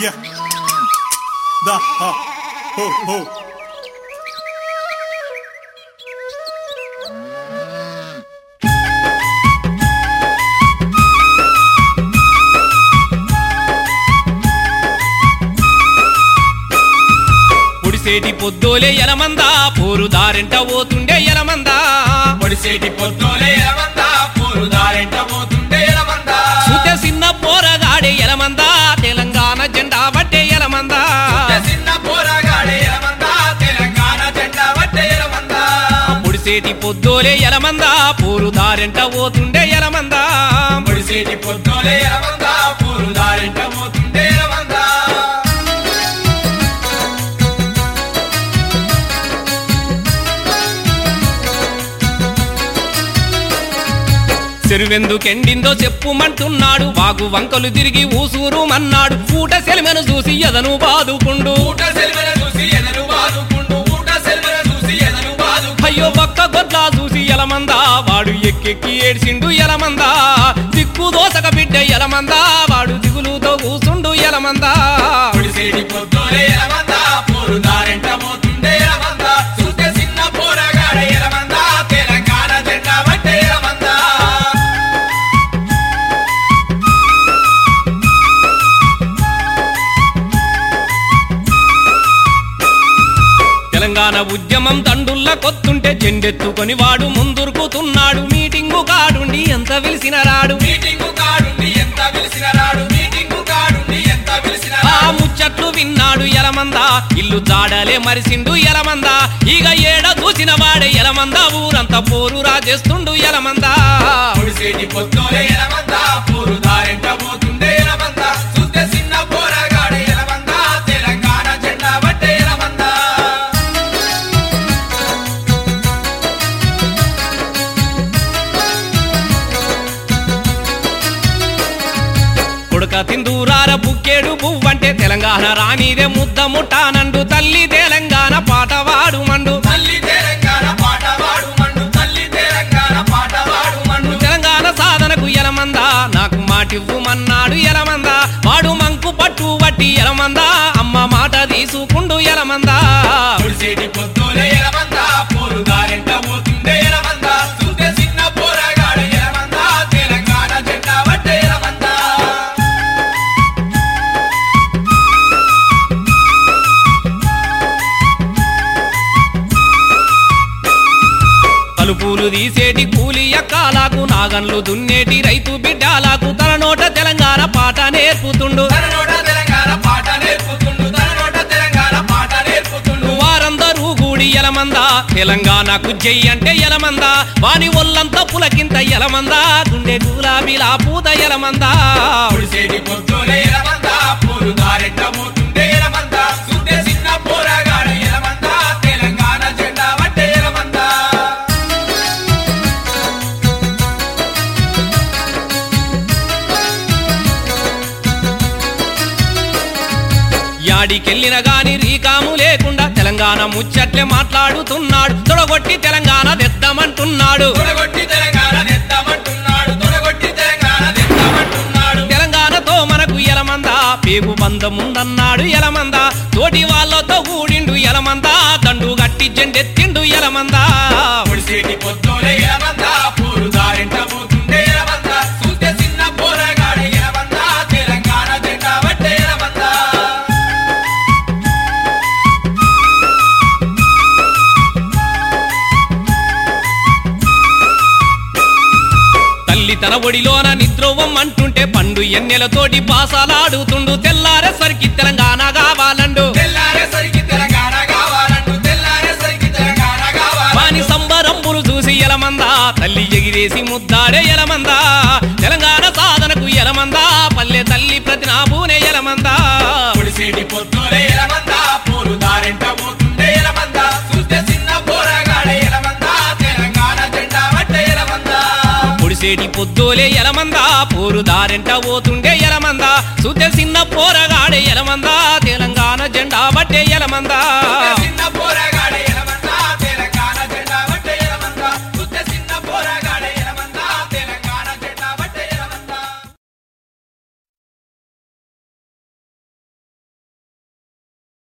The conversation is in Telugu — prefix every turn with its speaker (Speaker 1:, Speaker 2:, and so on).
Speaker 1: యా దా హా హో హో
Speaker 2: పొడిసేటి పొద్దోలే ఎలమందా పోరు దారెంట పోతుండే ఎలమందా
Speaker 3: పొడిసేటి పొద్దులే ఎలమందా పూరు దారెంట పోతుండే ఎలమందా
Speaker 2: సుత చిన్న పోరగాడే ఎలమందా తెలంగాణ జెండా బట్టే ఎలమందా
Speaker 3: చిన్న పోరాగాడే ఎలమందా తెలంగాణ జెండా పట్టే ఎలమందా
Speaker 2: పొడిసేటి పొద్దోలే ఎలమందా పోరు దారెంట పోతుండే ఎలమందా
Speaker 3: పొడిసేటి పొద్దులే ఎలమందా పూరు దారెంట పోతుండే ఎలమందా
Speaker 2: చెరువెందుకెండిందో చెప్పుమంటున్నాడు వాగు వంకలు తిరిగి ఊసూరు మన్నాడు పూట సెలిమెను చూసి ఎదను బాదుకుండు
Speaker 3: ఊట సెల్వెన చూసి ఎదరు బాదుకుండు ఊట సెల్వెన చూసి ఎదరు బాదు
Speaker 2: అయ్యో పక్క గొడ్లా చూసి ఎలమందా వాడు ఎక్కెక్కి ఏడ్చిండు ఎలమందా దిక్కు దోసక బిడ్డ ఎలమందా వాడు దిగులుతో కూసుండు ఎలమందా
Speaker 3: పొడిసేటి పొద్దులే ఎలమందా పూరు దారెంట పోతుండే ఎలమందా చూస్తే చిన్న పోరాగాడే ఎలమందా తెలంగాణ జెండా పట్టే ఎలమందా
Speaker 2: తెలంగాణ ఉద్యమం తండుల్ల కొత్తుంటే జెండెత్తుకొని వాడు ముందురుకుతున్నాడు మీటింగు కాడుండి ఎంత విలిసిన రాడు
Speaker 3: మీటింగు కాడుండి ఎంత పిలిచిన రాడు మీటింగు కాడుండి ఎంత పిలిచిన
Speaker 2: ఆ ముచ్చట్లు విన్నాడు ఎలమందా ఇల్లు జాడలే మరిసిండు ఎలమందా ఇక ఏడ చూసిన వాడే ఎలమందా ఊరంతా పోరు రాజేస్తుండు ఎలమందా
Speaker 3: పొడిసేటి పొద్దులే ఎలమందా పూరు దారెంట పోతుండే ఎలమందా చూస్తే చిన్న పోరాగాడే ఎలమందా తెలంగాణ జెండా పట్టే ఎలమందా
Speaker 2: కొడుక తిందూరార బుక్కేడు పువ్వంటే తెలంగాణ రానిదే ముద్ద ముట్టానండు తల్లి తెలంగాణ పాట వాడు మండు
Speaker 3: తల్లి తెలంగాణ పాట వాడు మండు తల్లి తెలంగాణ పాట వాడు మండు
Speaker 2: తెలంగాణ సాధనకు ఎలమందా నాకు మాటివ్వుమన్నాడు ఎలమందా వాడు మంకు పట్టు వట్టి ఎలమందా అమ్మ మాట తీసుకుండు ఎలమందా
Speaker 3: పొడిసేటి పొద్దులే ఎలమందా పూరు దారెంట పోతుండే ఎలమందా చూస్తే చిన్న పోరాగాడే ఎలమందా తెలంగాణ జెండా పట్టే ఎలమందా
Speaker 2: కలుపులు తీసేటి కూలి ఎక్కాలకు నాగన్లు దున్నేటి రైతు బిడ్డాలకు తన నోట తెలంగాణ పాట నేర్పుతుండు
Speaker 3: తన నోట తెలంగాణ పాట నేర్పుతుండు తన నోట తెలంగాణ పాట నేర్పుతుండు
Speaker 2: వారందరూ కూడి ఎలమందా తెలంగాణకు జై అంటే ఎలమందా వాని ఒళ్ళంతా పులకింత ఎలమందా గుండె గులాబీలా పూత ఎలమందా
Speaker 3: పొడిసేటి పొద్దులే ఎలమందా పూరు దారెంట పోతుండే ఎలమందా చూస్తే చిన్న పోరాగాడే ఎలమందా తెలంగాణ జెండా పట్టే ఎలమందా
Speaker 2: యాడికెళ్ళిన గాని రీకాము లేకుండా తెలంగాణ ముచ్చట్లే మాట్లాడుతున్నాడు తొడగొట్టి తెలంగాణ తెద్దామంటున్నాడు
Speaker 3: తొడగొట్టి తెలంగాణ నెత్తామంటున్నాడు తొడగొట్టి తెలంగాణ నెత్తామంటున్నాడు
Speaker 2: తెలంగాణతో మనకు ఎలమందా పేగు బంధం ఉందన్నాడు ఎలమందా తోటి వాళ్ళతో కూడిండు ఎలమందా దండు గట్టి జెండెత్తిండు ఎలమందా
Speaker 3: పొడిసేటి పొద్దులే ఎలమందా పూరు దారెంట పోతుండే ఎలమందా చూస్తే చిన్న పోరాగాడే ఎలమందా తెలంగాణ జెండా పట్టే ఎలమందా
Speaker 2: తల్లి తన ఒడిలోన నిద్రోవం అంటుంటే పండు ఎన్నెలతోటి బాసాలాడుతుండు తెల్లారేసరికి తెలంగాణ కావాలండు
Speaker 3: తెల్లారేసరికి తెలంగాణ కావాలంటూ తెల్లారేసరికి తెలంగాణ కావాలి
Speaker 2: వాని సంబరంబులు చూసి ఎలమందా తల్లి ఎగిరేసి ముద్దాడే ఎలమందా తెలంగాణ సాధనకు ఎలమందా పల్లె తల్లి ప్రతి నాబూనే ఎలమందా
Speaker 3: పొడిసేటి పొద్దులే ఎలమందా పూరు దారెంట పోతుండే ఎలమందా చూస్తే చిన్న పోరాగాడే ఎలమందా తెలంగాణ జెండా పట్టే ఎలమందా
Speaker 2: పొడిసేటి పొద్దోలే ఎలమందా పోరు దారెంట పోతుండే ఎలమందా సుద్దె చిన్న పోరగాడే ఎలమందా తెలంగాణ జెండా బట్టే ఎలమందా
Speaker 3: చిన్న పోరాగాడే